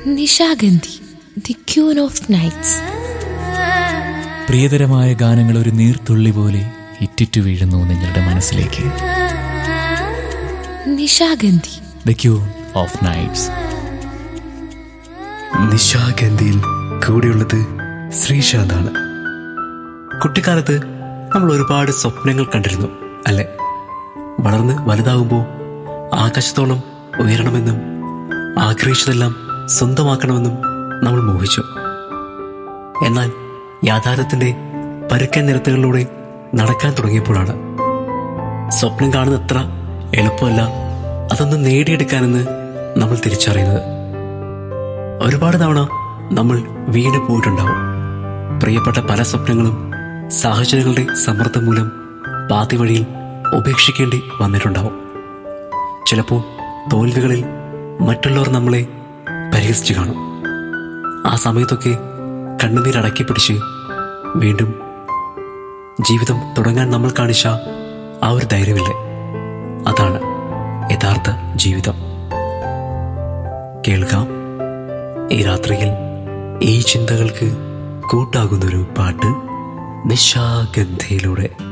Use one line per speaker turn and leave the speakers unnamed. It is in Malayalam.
Nishagandhi the queen of nights
പ്രിയതരമായ ഗാനങ്ങൾ ഒരു നീർത്തുള്ളി പോലെ ഇറ്റിറ്റു വീഴുന്നു നിങ്ങളുടെ മനസ്സിലേക്ക്
Nishagandhi
the queen of nights
നിശാഗന്ധിയിൽ കൂടെയുള്ളത് ശ്രീശാന്താണ് കുട്ടിക്കാലത്ത് നമ്മൾ ഒരുപാട് സ്വപ്നങ്ങൾ കണ്ടിരുന്നു അല്ലെ വളർന്ന് വലുതാകുമ്പോൾ ആകാശത്തോളം ഉയരണമെന്നും ആഗ്രഹിച്ചതെല്ലാം സ്വന്തമാക്കണമെന്നും നമ്മൾ മോഹിച്ചു എന്നാൽ യാഥാർത്ഥ്യത്തിന്റെ പരുക്കൻ നിരത്തുകളിലൂടെ നടക്കാൻ തുടങ്ങിയപ്പോഴാണ് സ്വപ്നം കാണുന്ന എത്ര എളുപ്പമല്ല അതൊന്ന് നേടിയെടുക്കാനെന്ന് നമ്മൾ തിരിച്ചറിയുന്നത് ഒരുപാട് തവണ നമ്മൾ വീണ് പോയിട്ടുണ്ടാവും പ്രിയപ്പെട്ട പല സ്വപ്നങ്ങളും സാഹചര്യങ്ങളുടെ സമ്മർദ്ദം മൂലം പാതി വഴിയിൽ ഉപേക്ഷിക്കേണ്ടി വന്നിട്ടുണ്ടാവും ചിലപ്പോൾ തോൽവികളിൽ മറ്റുള്ളവർ നമ്മളെ പരിഹസിച്ചു കാണും ആ സമയത്തൊക്കെ കണ്ണുനീരടക്കി പിടിച്ച് വീണ്ടും ജീവിതം തുടങ്ങാൻ നമ്മൾ കാണിച്ച ആ ഒരു ധൈര്യമില്ലേ അതാണ് യഥാർത്ഥ ജീവിതം കേൾക്കാം ഈ രാത്രിയിൽ ഈ ചിന്തകൾക്ക് കൂട്ടാകുന്നൊരു പാട്ട് നിശാഗന്ധയിലൂടെ